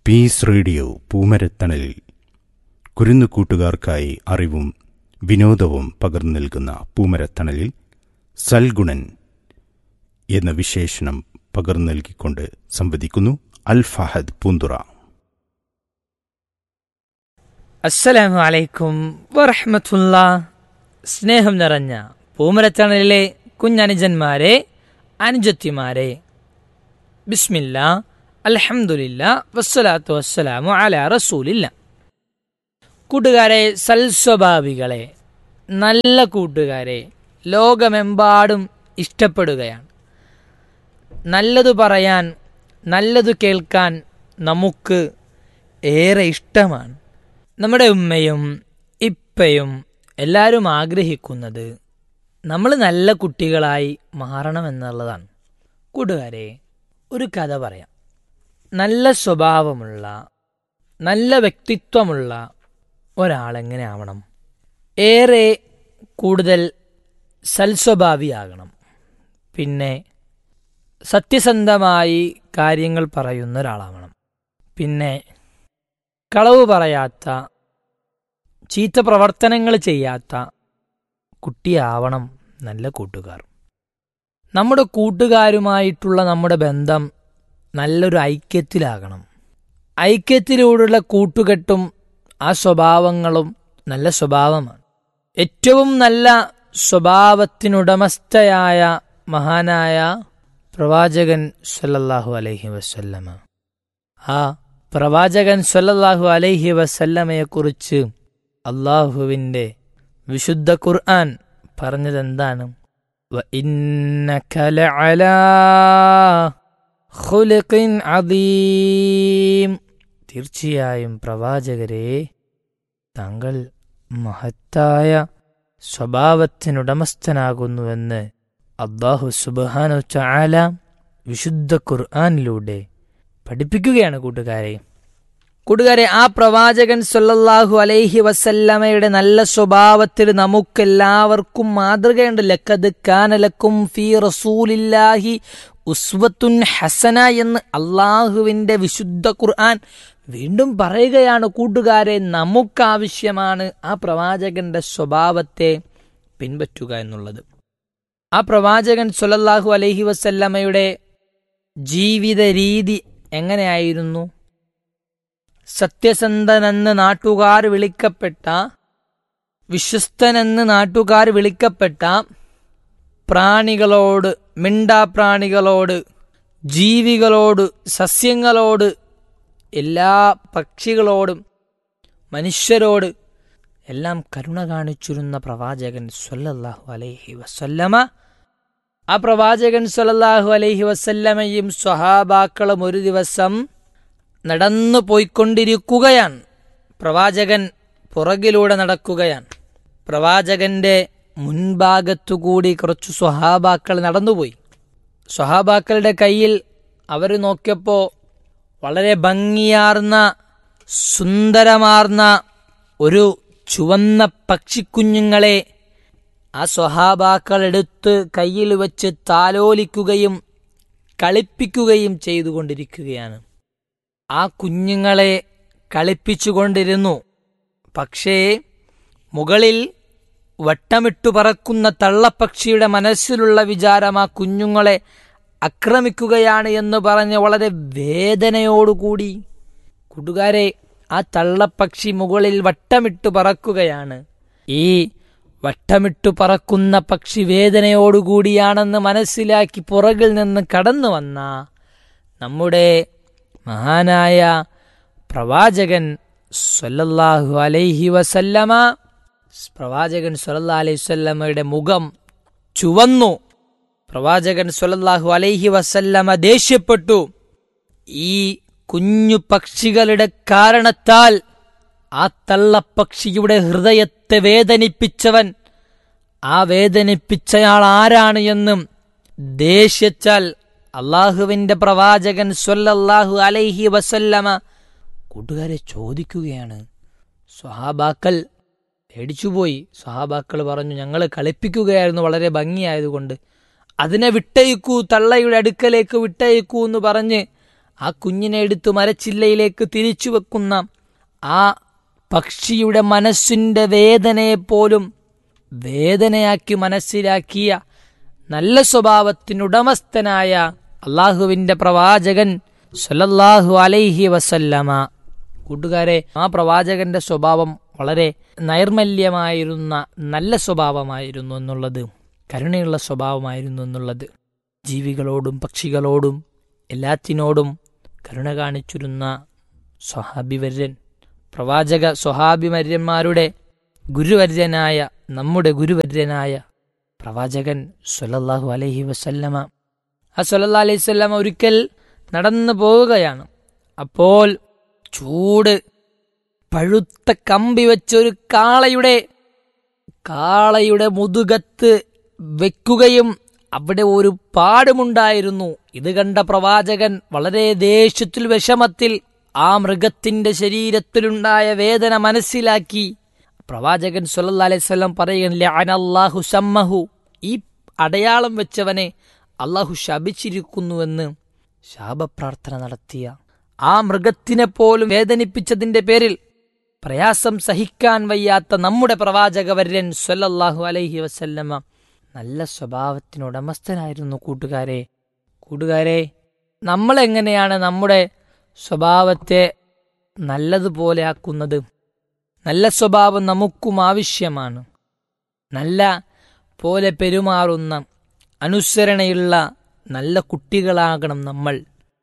piece radio പൂമരത്തണലിൽ കുരുന്നുകൂട്ടുകാർക്കായി അറിവും വിനോദവും പകർന്നു നൽകുന്ന പൂമരത്തണലിൽ സൽഗുണൻ എന്ന വിശേഷണം പകർന്നു നൽകിക്കൊണ്ട് സംവദിക്കുന്നു അൽ ഫഹദ് പൂന്തുറ അസ്സലാമു അലൈക്കും വറഹ്മത്തുള്ള സ്നേഹം നിറഞ്ഞ പൂമരത്തണലിലെ കുഞ്ഞനുജന്മാരെ അനുജത്തിമാരെ ബിസ്മില്ല അൽഹംദുലില്ല വസ്സലാത്തു വസ്സലാമു അല റസൂലില്ല കൂട്ടുകാരെ സൽസ്വഭാവികളെ നല്ല കൂട്ടുകാരെ ലോകമെമ്പാടും ഇഷ്ടപ്പെടുകയാണ് നല്ലതു പറയാൻ നല്ലതു കേൾക്കാൻ നമുക്ക് ഏറെ ഇഷ്ടമാണ് നമ്മുടെ ഉമ്മയും ഇപ്പയും എല്ലാവരും ആഗ്രഹിക്കുന്നത് നമ്മൾ നല്ല കുട്ടികളായി മാറണമെന്നുള്ളതാണ് കൂട്ടുകാരെ ഒരു കഥ പറയാം നല്ല സ്വഭാവമുള്ള നല്ല വ്യക്തിത്വമുള്ള ഒരാളെങ്ങനെ ആവണം ഏറെ കൂടുതൽ സൽസ്വഭാവിയാകണം പിന്നെ സത്യസന്ധമായി കാര്യങ്ങൾ പറയുന്ന ഒരാളാവണം പിന്നെ കളവ് പറയാത്ത ചീത്ത പ്രവർത്തനങ്ങൾ ചെയ്യാത്ത കുട്ടിയാവണം നല്ല കൂട്ടുകാർ നമ്മുടെ കൂട്ടുകാരുമായിട്ടുള്ള നമ്മുടെ ബന്ധം നല്ലൊരു ഐക്യത്തിലാകണം ഐക്യത്തിലൂടെയുള്ള കൂട്ടുകെട്ടും ആ സ്വഭാവങ്ങളും നല്ല സ്വഭാവമാണ് ഏറ്റവും നല്ല സ്വഭാവത്തിനുടമസ്ഥയായ മഹാനായ പ്രവാചകൻ സല്ലല്ലാഹു അലൈഹി വസല്ലമ ആ പ്രവാചകൻ സല്ലല്ലാഹു അലൈഹി വസല്ലമയെക്കുറിച്ച് അള്ളാഹുവിൻ്റെ വിശുദ്ധ ഖുർആൻ പറഞ്ഞതെന്താണ് وَإِنَّكَ لَعَلَى خُلُقٍ عَظِيمٍ തീർച്ചയായും പ്രവാചകരെ താങ്കൾ മഹത്തായ സ്വഭാവത്തിനുടമസ്ഥനാകുന്നുവെന്ന് അള്ളാഹു സുബാനു ചാല വിശുദ്ധ ഖുർആാനിലൂടെ പഠിപ്പിക്കുകയാണ് കൂട്ടുകാരെ കൂട്ടുകാരെ ആ പ്രവാചകൻ സല്ലല്ലാഹു അലൈഹി വസല്ലമയുടെ നല്ല സ്വഭാവത്തിൽ നമുക്കെല്ലാവർക്കും മാതൃകയുണ്ട് ലക്കത് കാനലക്കും ഫീ റസൂലില്ലാഹി ഉസ്വത്തുൻ ഹസന എന്ന് അള്ളാഹുവിന്റെ വിശുദ്ധ ഖുർആൻ വീണ്ടും പറയുകയാണ് കൂട്ടുകാരെ നമുക്കാവശ്യമാണ് ആ പ്രവാചകന്റെ സ്വഭാവത്തെ പിൻപറ്റുക എന്നുള്ളത് ആ പ്രവാചകൻ സുലല്ലാഹു അലൈഹി വസല്ലമയുടെ ജീവിത രീതി എങ്ങനെയായിരുന്നു സത്യസന്ധനെന്ന് നാട്ടുകാർ വിളിക്കപ്പെട്ട വിശ്വസ്തനെന്ന് നാട്ടുകാർ വിളിക്കപ്പെട്ട പ്രാണികളോട് മിണ്ടാപ്രാണികളോട് ജീവികളോട് സസ്യങ്ങളോട് എല്ലാ പക്ഷികളോടും മനുഷ്യരോട് എല്ലാം കരുണ കാണിച്ചിരുന്ന പ്രവാചകൻ സല്ലല്ലാഹു അലൈഹി വസല്ലമ ആ പ്രവാചകൻ സല്ലല്ലാഹു അലൈഹി വസല്ലമയും സ്വഹാബാക്കളും ഒരു ദിവസം നടന്നു പോയിക്കൊണ്ടിരിക്കുകയാണ് പ്രവാചകൻ പുറകിലൂടെ നടക്കുകയാണ് പ്രവാചകന്റെ മുൻഭാഗത്തുകൂടി കുറച്ച് സ്വഹാബാക്കൾ നടന്നുപോയി സ്വഹാബാക്കളുടെ കയ്യിൽ അവർ നോക്കിയപ്പോൾ വളരെ ഭംഗിയാർന്ന സുന്ദരമാർന്ന ഒരു ചുവന്ന പക്ഷിക്കുഞ്ഞുങ്ങളെ ആ സ്വഹാബാക്കൾ എടുത്ത് കയ്യിൽ വെച്ച് താലോലിക്കുകയും കളിപ്പിക്കുകയും ചെയ്തുകൊണ്ടിരിക്കുകയാണ് ആ കുഞ്ഞുങ്ങളെ കളിപ്പിച്ചുകൊണ്ടിരുന്നു പക്ഷേ മുകളിൽ വട്ടമിട്ടു പറക്കുന്ന തള്ളപ്പക്ഷിയുടെ മനസ്സിലുള്ള വിചാരം ആ കുഞ്ഞുങ്ങളെ ആക്രമിക്കുകയാണ് എന്ന് പറഞ്ഞ് വളരെ വേദനയോടുകൂടി കൂട്ടുകാരെ ആ തള്ളപ്പക്ഷി മുകളിൽ വട്ടമിട്ടു പറക്കുകയാണ് ഈ വട്ടമിട്ടു പറക്കുന്ന പക്ഷി വേദനയോടുകൂടിയാണെന്ന് മനസ്സിലാക്കി പുറകിൽ നിന്ന് കടന്നു വന്ന നമ്മുടെ മഹാനായ പ്രവാചകൻ സല്ലല്ലാഹു അലൈഹി വസല്ലമ പ്രവാചകൻ സല്ലല്ലാഹു അലൈഹി വസല്ലമയുടെ മുഖം ചുവന്നു പ്രവാചകൻ സല്ലല്ലാഹു അലൈഹി വസല്ലമ ദേഷ്യപ്പെട്ടു ഈ കുഞ്ഞു പക്ഷികളുടെ കാരണത്താൽ ആ തള്ളപ്പക്ഷിയുടെ ഹൃദയത്തെ വേദനിപ്പിച്ചവൻ ആ വേദനിപ്പിച്ചയാൾ ആരാണ് എന്നും ദേഷ്യച്ചാൽ അള്ളാഹുവിന്റെ പ്രവാചകൻ സ്വല്ലല്ലാഹു അലൈഹി വസല്ലമ കൂട്ടുകാരെ ചോദിക്കുകയാണ് സ്വഹാബാക്കൾ പേടിച്ചുപോയി സ്വഹാബാക്കൾ പറഞ്ഞു ഞങ്ങൾ കളിപ്പിക്കുകയായിരുന്നു വളരെ ഭംഗിയായതുകൊണ്ട് അതിനെ വിട്ടയക്കൂ തള്ളയുടെ അടുക്കലേക്ക് വിട്ടയക്കൂ എന്ന് പറഞ്ഞ് ആ കുഞ്ഞിനെ എടുത്ത് മരച്ചില്ലയിലേക്ക് തിരിച്ചു വെക്കുന്ന ആ പക്ഷിയുടെ മനസ്സിന്റെ വേദനയെപ്പോലും വേദനയാക്കി മനസ്സിലാക്കിയ നല്ല സ്വഭാവത്തിനുടമസ്ഥനായ അള്ളാഹുവിന്റെ പ്രവാചകൻ സല്ലല്ലാഹു അലൈഹി വസല്ലമ കൂട്ടുകാരെ ആ പ്രവാചകന്റെ സ്വഭാവം വളരെ നൈർമല്യമായിരുന്ന നല്ല സ്വഭാവമായിരുന്നു എന്നുള്ളത് കരുണയുള്ള സ്വഭാവമായിരുന്നു എന്നുള്ളത് ജീവികളോടും പക്ഷികളോടും എല്ലാത്തിനോടും കരുണ കാണിച്ചിരുന്ന സ്വഹാബിവര്യൻ പ്രവാചക സ്വഹാബിമര്യന്മാരുടെ ഗുരുവര്യനായ നമ്മുടെ ഗുരുവര്യനായ പ്രവാചകൻ സൊല്ലാഹു അലൈഹി വസല്ലമ ആ സൊല്ലാ അലൈഹി വസല്ലമ ഒരിക്കൽ നടന്നു പോവുകയാണ് അപ്പോൾ ചൂട് പഴുത്ത കമ്പി വെച്ചൊരു കാളയുടെ കാളയുടെ മുതുകത്ത് വെക്കുകയും അവിടെ ഒരു പാടുമുണ്ടായിരുന്നു ഇത് കണ്ട പ്രവാചകൻ വളരെ ദേഷ്യത്തിൽ വിഷമത്തിൽ ആ മൃഗത്തിന്റെ ശരീരത്തിലുണ്ടായ വേദന മനസ്സിലാക്കി പ്രവാചകൻ സല്ലല്ലാഹു അലൈഹി വസല്ലം പറയുകയാണ് അനല്ലാഹു സമ്മഹു ഈ അടയാളം വെച്ചവനെ അള്ളാഹു ശപിച്ചിരിക്കുന്നുവെന്ന് ശാപപ്രാർത്ഥന നടത്തിയ ആ മൃഗത്തിനെ പോലും വേദനിപ്പിച്ചതിന്റെ പേരിൽ പ്രയാസം സഹിക്കാൻ വയ്യാത്ത നമ്മുടെ പ്രവാചകവര്യൻ സല്ലല്ലാഹു അലൈഹി വസല്ലമ നല്ല സ്വഭാവത്തിനുടമസ്ഥനായിരുന്നു കൂട്ടുകാരെ കൂട്ടുകാരെ നമ്മൾ എങ്ങനെയാണ് നമ്മുടെ സ്വഭാവത്തെ നല്ലതുപോലെ ആക്കുന്നത് നല്ല സ്വഭാവം നമുക്കും ആവശ്യമാണ് നല്ല പോലെ പെരുമാറുന്ന അനുസരണയുള്ള നല്ല കുട്ടികളാകണം നമ്മൾ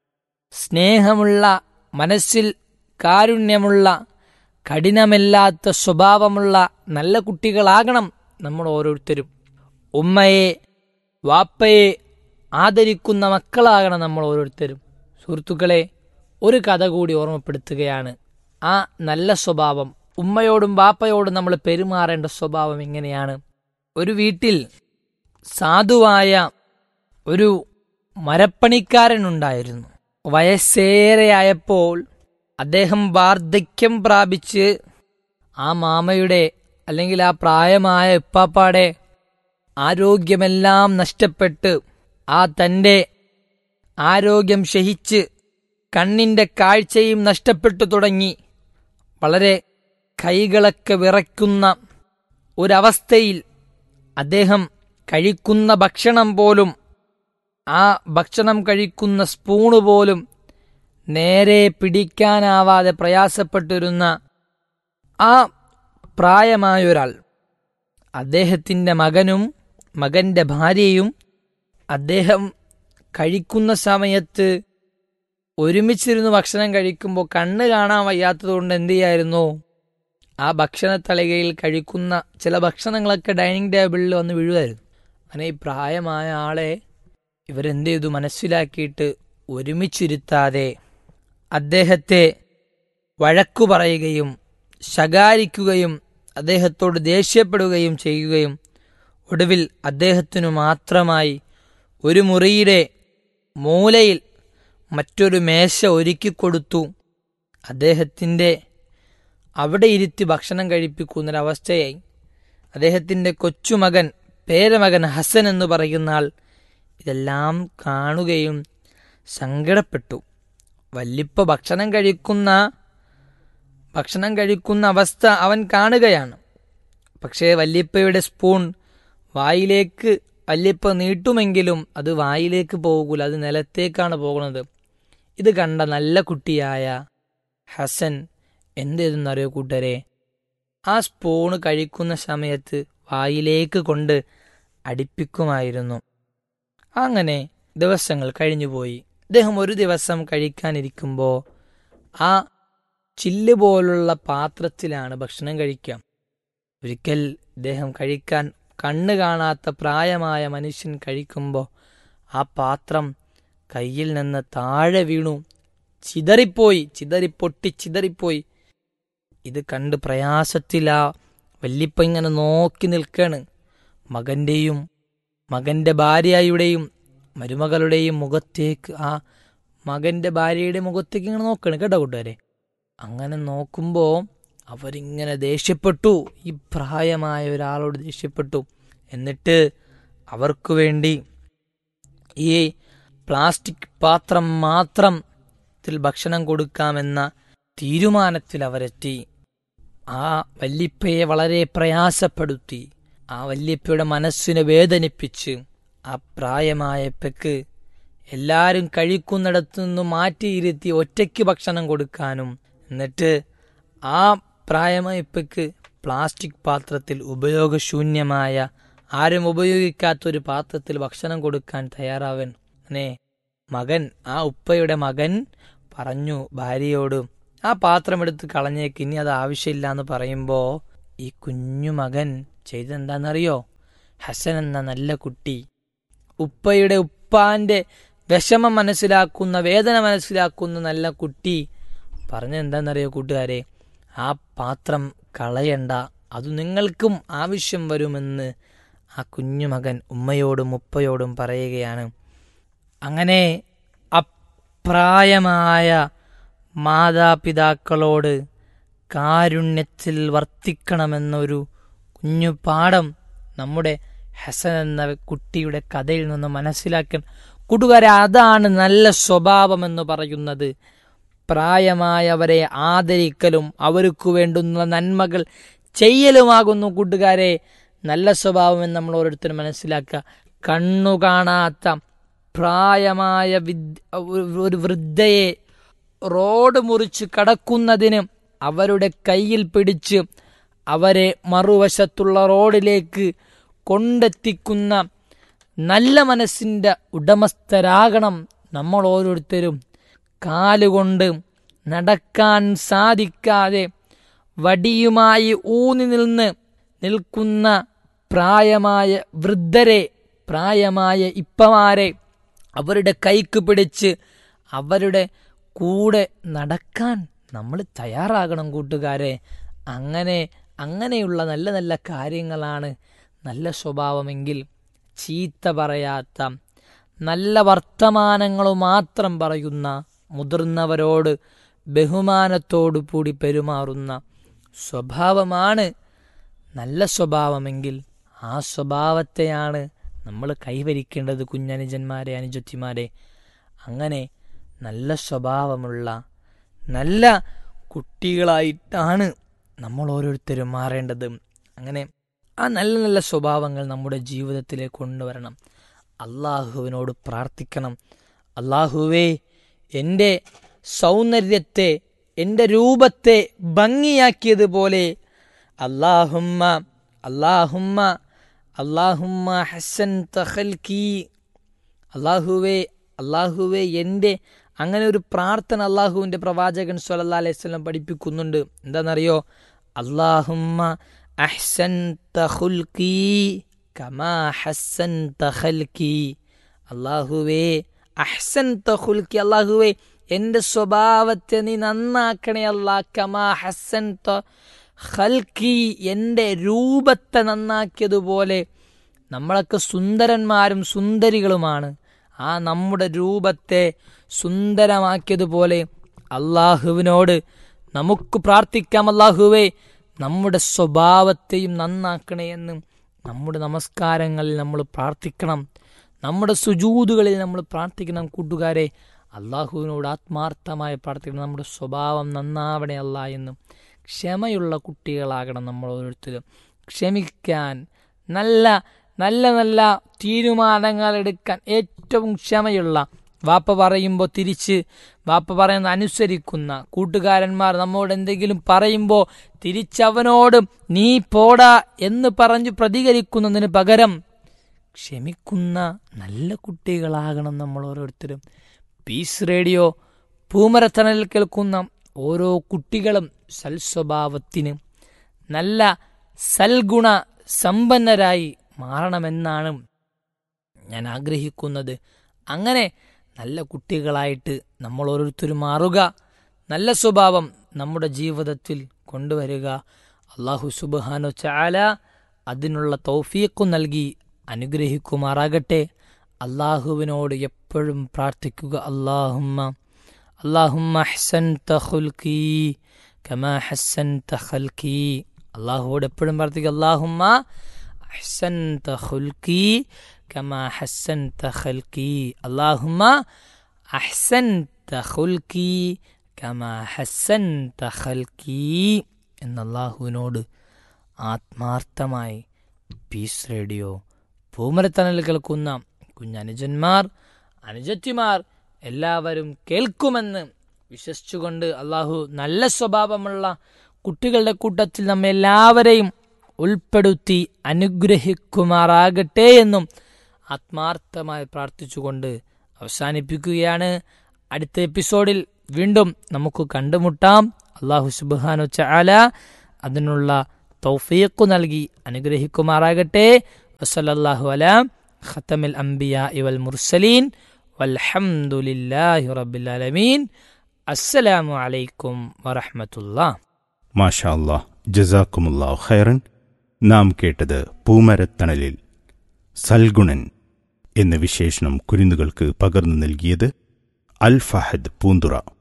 സ്നേഹമുള്ള മനസ്സിൽ കാരുണ്യമുള്ള കഠിനമല്ലാത്ത സ്വഭാവമുള്ള നല്ല കുട്ടികളാകണം നമ്മൾ ഓരോരുത്തരും ഉമ്മയെ വാപ്പയെ ആദരിക്കുന്ന മക്കളാകണം നമ്മൾ ഓരോരുത്തരും സുഹൃത്തുക്കളെ ഒരു കഥ കൂടി ഓർമ്മപ്പെടുത്തുകയാണ് ആ നല്ല സ്വഭാവം ഉമ്മയോടും ബാപ്പയോടും നമ്മൾ പെരുമാറേണ്ട സ്വഭാവം എങ്ങനെയാണ് ഒരു വീട്ടിൽ സാധുവായ ഒരു മരപ്പണിക്കാരനുണ്ടായിരുന്നു വയസ്സേറെയായപ്പോൾ അദ്ദേഹം വാർദ്ധക്യം പ്രാപിച്ച് ആ മാമയുടെ അല്ലെങ്കിൽ ആ പ്രായമായ ഉപ്പാപ്പാടെ ആരോഗ്യമെല്ലാം നഷ്ടപ്പെട്ട് ആ തൻ്റെ ആരോഗ്യം ക്ഷയിച്ച് കണ്ണിന്റെ കാഴ്ചയും നഷ്ടപ്പെട്ടു തുടങ്ങി വളരെ കൈകളൊക്കെ വിറയ്ക്കുന്ന ഒരവസ്ഥയിൽ അദ്ദേഹം കഴിക്കുന്ന ഭക്ഷണം പോലും ആ ഭക്ഷണം കഴിക്കുന്ന സ്പൂണ് പോലും നേരെ പിടിക്കാനാവാതെ പ്രയാസപ്പെട്ടിരുന്ന ആ പ്രായമായൊരാൾ അദ്ദേഹത്തിൻ്റെ മകനും മകന്റെ ഭാര്യയും അദ്ദേഹം കഴിക്കുന്ന സമയത്ത് ഒരുമിച്ചിരുന്ന് ഭക്ഷണം കഴിക്കുമ്പോൾ കണ്ണ് കാണാൻ വയ്യാത്തതുകൊണ്ട് എന്ത് ചെയ്യായിരുന്നു ആ ഭക്ഷണത്തളികയിൽ കഴിക്കുന്ന ചില ഭക്ഷണങ്ങളൊക്കെ ഡൈനിങ് ടേബിളിൽ വന്ന് വീഴുമായിരുന്നു അങ്ങനെ ഈ പ്രായമായ ആളെ ഇവരെന്ത് ചെയ്തു മനസ്സിലാക്കിയിട്ട് ഒരുമിച്ചിരുത്താതെ അദ്ദേഹത്തെ വഴക്കു പറയുകയും ശകാരിക്കുകയും അദ്ദേഹത്തോട് ദേഷ്യപ്പെടുകയും ചെയ്യുകയും ഒടുവിൽ അദ്ദേഹത്തിനു മാത്രമായി ഒരു മുറിയുടെ മൂലയിൽ മറ്റൊരു മേശ ഒരുക്കിക്കൊടുത്തു അദ്ദേഹത്തിൻ്റെ അവിടെ ഇരുത്തി ഭക്ഷണം കഴിപ്പിക്കുന്നൊരവസ്ഥയായി അദ്ദേഹത്തിൻ്റെ കൊച്ചുമകൻ പേരമകൻ ഹസൻ എന്ന് പറയുന്ന ആൾ ഇതെല്ലാം കാണുകയും സങ്കടപ്പെട്ടു വല്ലിപ്പ ഭക്ഷണം കഴിക്കുന്ന ഭക്ഷണം കഴിക്കുന്ന അവസ്ഥ അവൻ കാണുകയാണ് പക്ഷേ വല്യപ്പയുടെ സ്പൂൺ വായിലേക്ക് വല്യപ്പ നീട്ടുമെങ്കിലും അത് വായിലേക്ക് പോകൂല അത് നിലത്തേക്കാണ് പോകുന്നത് ഇത് കണ്ട നല്ല കുട്ടിയായ ഹസൻ എന്ത് ചെയ്തെന്നറിയോ കൂട്ടരെ ആ സ്പൂണ് കഴിക്കുന്ന സമയത്ത് വായിലേക്ക് കൊണ്ട് അടുപ്പിക്കുമായിരുന്നു അങ്ങനെ ദിവസങ്ങൾ കഴിഞ്ഞുപോയി അദ്ദേഹം ഒരു ദിവസം കഴിക്കാനിരിക്കുമ്പോൾ ആ ചില്ല് പോലുള്ള പാത്രത്തിലാണ് ഭക്ഷണം കഴിക്കുക ഒരിക്കൽ ഇദ്ദേഹം കഴിക്കാൻ കണ്ണ് കാണാത്ത പ്രായമായ മനുഷ്യൻ കഴിക്കുമ്പോൾ ആ പാത്രം കയ്യിൽ നിന്ന് താഴെ വീണു ചിതറിപ്പോയി ചിതറിപ്പൊട്ടി ചിതറിപ്പോയി ഇത് കണ്ട് പ്രയാസത്തിലാ വല്യപ്പ ഇങ്ങനെ നോക്കി നിൽക്കാണ് മകന്റെയും മകന്റെ ഭാര്യയുടെയും മരുമകളുടെയും മുഖത്തേക്ക് ആ മകന്റെ ഭാര്യയുടെ മുഖത്തേക്ക് ഇങ്ങനെ നോക്കണം കേട്ടോ കൂട്ടുകാരെ അങ്ങനെ നോക്കുമ്പോൾ അവരിങ്ങനെ ദേഷ്യപ്പെട്ടു ഈ പ്രായമായ ഒരാളോട് ദേഷ്യപ്പെട്ടു എന്നിട്ട് അവർക്ക് വേണ്ടി ഈ പ്ലാസ്റ്റിക് പാത്രം മാത്രം പാത്രത്തിൽ ഭക്ഷണം കൊടുക്കാമെന്ന തീരുമാനത്തിൽ അവരെത്തി ആ വല്ലിപ്പയെ വളരെ പ്രയാസപ്പെടുത്തി ആ വല്ലിപ്പയുടെ മനസ്സിനെ വേദനിപ്പിച്ച് ആ പ്രായമായപ്പയ്ക്ക് എല്ലാവരും കഴിക്കുന്നിടത്തു നിന്ന് മാറ്റിയിരുത്തി ഒറ്റയ്ക്ക് ഭക്ഷണം കൊടുക്കാനും എന്നിട്ട് ആ പ്രായമായപ്പയ്ക്ക് പ്ലാസ്റ്റിക് പാത്രത്തിൽ ഉപയോഗശൂന്യമായ ആരും ഉപയോഗിക്കാത്തൊരു പാത്രത്തിൽ ഭക്ഷണം കൊടുക്കാൻ തയ്യാറാവൻ അങ്ങനെ മകൻ ആ ഉപ്പയുടെ മകൻ പറഞ്ഞു ഭാര്യയോട് ആ പാത്രം എടുത്ത് കളഞ്ഞേക്ക് ഇനി അത് ആവശ്യമില്ല എന്ന് പറയുമ്പോ ഈ കുഞ്ഞു മകൻ ചെയ്തെന്താണെന്നറിയോ ഹസൻ എന്ന നല്ല കുട്ടി ഉപ്പയുടെ ഉപ്പാന്റെ വിഷമം മനസ്സിലാക്കുന്ന വേദന മനസ്സിലാക്കുന്ന നല്ല കുട്ടി പറഞ്ഞെന്താണെന്നറിയോ കൂട്ടുകാരെ ആ പാത്രം കളയണ്ട അത് നിങ്ങൾക്കും ആവശ്യം വരുമെന്ന് ആ കുഞ്ഞുമകൻ ഉമ്മയോടും ഉപ്പയോടും പറയുകയാണ് അങ്ങനെ അപ്രായമായ മാതാപിതാക്കളോട് കാരുണ്യത്തിൽ വർത്തിക്കണമെന്നൊരു കുഞ്ഞു പാഠം നമ്മുടെ ഹസൻ എന്ന കുട്ടിയുടെ കഥയിൽ നിന്ന് മനസ്സിലാക്കാൻ കൂട്ടുകാരെ അതാണ് നല്ല സ്വഭാവം എന്ന് പറയുന്നത് പ്രായമായവരെ ആദരിക്കലും അവർക്ക് വേണ്ടുന്ന നന്മകൾ ചെയ്യലുമാകുന്നു കൂട്ടുകാരെ നല്ല സ്വഭാവം എന്ന് നമ്മൾ ഓരോരുത്തരും മനസ്സിലാക്കുക കണ്ണു കാണാത്ത പ്രായമായ വിദ് ഒരു വൃദ്ധയെ റോഡ് മുറിച്ച് കടക്കുന്നതിന് അവരുടെ കയ്യിൽ പിടിച്ച് അവരെ മറുവശത്തുള്ള റോഡിലേക്ക് കൊണ്ടെത്തിക്കുന്ന നല്ല മനസ്സിൻ്റെ ഉടമസ്ഥരാകണം നമ്മൾ ഓരോരുത്തരും കാലുകൊണ്ട് നടക്കാൻ സാധിക്കാതെ വടിയുമായി ഊന്നി നിന്ന് നിൽക്കുന്ന പ്രായമായ വൃദ്ധരെ പ്രായമായ ഇപ്പമാരെ അവരുടെ കൈക്ക് പിടിച്ച് അവരുടെ കൂടെ നടക്കാൻ നമ്മൾ തയ്യാറാകണം കൂട്ടുകാരെ അങ്ങനെ അങ്ങനെയുള്ള നല്ല നല്ല കാര്യങ്ങളാണ് നല്ല സ്വഭാവമെങ്കിൽ ചീത്ത പറയാത്ത നല്ല വർത്തമാനങ്ങൾ മാത്രം പറയുന്ന മുതിർന്നവരോട് ബഹുമാനത്തോടു കൂടി പെരുമാറുന്ന സ്വഭാവമാണ് നല്ല സ്വഭാവമെങ്കിൽ ആ സ്വഭാവത്തെയാണ് നമ്മൾ കൈവരിക്കേണ്ടത് കുഞ്ഞനുജന്മാരെ അനുജത്തിമാരെ അങ്ങനെ നല്ല സ്വഭാവമുള്ള നല്ല കുട്ടികളായിട്ടാണ് നമ്മൾ ഓരോരുത്തരും മാറേണ്ടത് അങ്ങനെ ആ നല്ല നല്ല സ്വഭാവങ്ങൾ നമ്മുടെ ജീവിതത്തിലേക്ക് കൊണ്ടുവരണം അള്ളാഹുവിനോട് പ്രാർത്ഥിക്കണം അള്ളാഹുവേ എൻ്റെ സൗന്ദര്യത്തെ എൻ്റെ രൂപത്തെ ഭംഗിയാക്കിയതുപോലെ അള്ളാഹുമ്മ അള്ളാഹുമ്മ അള്ളാഹുമ്മ ഹസൻ തഹൽക്കി അള്ളാഹുവേ അള്ളാഹുവേ എൻ്റെ അങ്ങനെ ഒരു പ്രാർത്ഥന അള്ളാഹുവിൻ്റെ പ്രവാചകൻ സല്ലല്ലാഹു അലൈഹി വസല്ലം പഠിപ്പിക്കുന്നുണ്ട് എന്താണെന്നറിയോ അള്ളാഹുമ്മ അഹ്സൻ തഹുൽക്കി കമാ ഹസൻ തഹൽക്കി അള്ളാഹുവേ അഹ്സൻ തഹുൽക്കി അള്ളാഹുവേ എൻ്റെ സ്വഭാവത്തെ നീ നന്നാക്കണേ അല്ലാ കമാ ഹസൻ ഹൽക്കി എൻ്റെ രൂപത്തെ നന്നാക്കിയതുപോലെ നമ്മളൊക്കെ സുന്ദരന്മാരും സുന്ദരികളുമാണ് ആ നമ്മുടെ രൂപത്തെ സുന്ദരമാക്കിയതുപോലെ അള്ളാഹുവിനോട് നമുക്ക് പ്രാർത്ഥിക്കാം അള്ളാഹുവേ നമ്മുടെ സ്വഭാവത്തെയും നന്നാക്കണേ എന്ന് നമ്മുടെ നമസ്കാരങ്ങളിൽ നമ്മൾ പ്രാർത്ഥിക്കണം നമ്മുടെ സുജൂതുകളിൽ നമ്മൾ പ്രാർത്ഥിക്കണം കൂട്ടുകാരെ അള്ളാഹുവിനോട് ആത്മാർത്ഥമായി പ്രാർത്ഥിക്കണം നമ്മുടെ സ്വഭാവം നന്നാവണേ അല്ല എന്ന് ക്ഷമയുള്ള കുട്ടികളാകണം നമ്മൾ ഓരോരുത്തരും ക്ഷമിക്കാൻ നല്ല നല്ല നല്ല തീരുമാനങ്ങൾ എടുക്കാൻ ഏറ്റവും ക്ഷമയുള്ള വാപ്പ പറയുമ്പോൾ തിരിച്ച് വാപ്പ പറയുന്ന അനുസരിക്കുന്ന കൂട്ടുകാരന്മാർ നമ്മോട് എന്തെങ്കിലും പറയുമ്പോൾ തിരിച്ചവനോട് നീ പോടാ എന്ന് പറഞ്ഞ് പ്രതികരിക്കുന്നതിന് പകരം ക്ഷമിക്കുന്ന നല്ല കുട്ടികളാകണം നമ്മൾ ഓരോരുത്തരും പീസ് റേഡിയോ പൂമരത്തണലിൽ കേൾക്കുന്ന ഓരോ കുട്ടികളും സൽസ്വഭാവത്തിന് നല്ല സൽഗുണ സമ്പന്നരായി മാറണമെന്നാണ് ഞാൻ ആഗ്രഹിക്കുന്നത് അങ്ങനെ നല്ല കുട്ടികളായിട്ട് നമ്മൾ ഓരോരുത്തരും മാറുക നല്ല സ്വഭാവം നമ്മുടെ ജീവിതത്തിൽ കൊണ്ടുവരിക അള്ളാഹു സുബാനോ ചാല അതിനുള്ള തൗഫീഖു നൽകി അനുഗ്രഹിക്കുമാറാകട്ടെ അള്ളാഹുവിനോട് എപ്പോഴും പ്രാർത്ഥിക്കുക അള്ളാഹുമ്മ അള്ളാഹുമ്മ ഹസൻ തഹുൽക്കി കമാ ഹസൻ തഹൽക്കി അള്ളാഹുവോട് എപ്പോഴും പ്രാർത്ഥിക്കുക അള്ളാഹുമ്മ അഹ്സൻ തഹുൽക്കി കമാ ഹസൻ തഹൽക്കി അള്ളാഹുമ്മ അഹ്സൻ ഖുൽക്കി കമാ ഹസൻത ഖൽക്കി എന്ന അള്ളാഹുവിനോട് ആത്മാർത്ഥമായി പീസ് റേഡിയോ പൂമരത്തണൽ കേൾക്കുന്ന കുഞ്ഞനുജന്മാർ അനുജത്തിമാർ എല്ലാവരും കേൾക്കുമെന്ന് വിശ്വസിച്ചുകൊണ്ട് അള്ളാഹു നല്ല സ്വഭാവമുള്ള കുട്ടികളുടെ കൂട്ടത്തിൽ നമ്മെ എല്ലാവരെയും ഉൾപ്പെടുത്തി അനുഗ്രഹിക്കുമാറാകട്ടെ എന്നും ആത്മാർത്ഥമായി പ്രാർത്ഥിച്ചുകൊണ്ട് അവസാനിപ്പിക്കുകയാണ് അടുത്ത എപ്പിസോഡിൽ വീണ്ടും നമുക്ക് കണ്ടുമുട്ടാം അള്ളാഹു സുബാനു ചാല അതിനുള്ള തൗഫീഖു നൽകി അനുഗ്രഹിക്കുമാറാകട്ടെ വസലല്ലാഹു അല ഖത്തമിൽ അംബിയ ഇവൽ മുർസലീൻ വൽഹംദുലില്ലാഹി റബ്ബിൽ ആലമീൻ അസ്സലാമു അലൈക്കും വറഹ്മത്തുള്ളാ മാഷാ അല്ലാഹ് ജസാക്കുമുല്ലാ ഖൈറൻ നാം കേട്ടത് പൂമരത്തണലിൽ സൽഗുണൻ എന്ന വിശേഷണം കുരുന്നുകൾക്ക് പകർന്നു നൽകിയത് അൽ ഫഹദ് പൂന്തുറ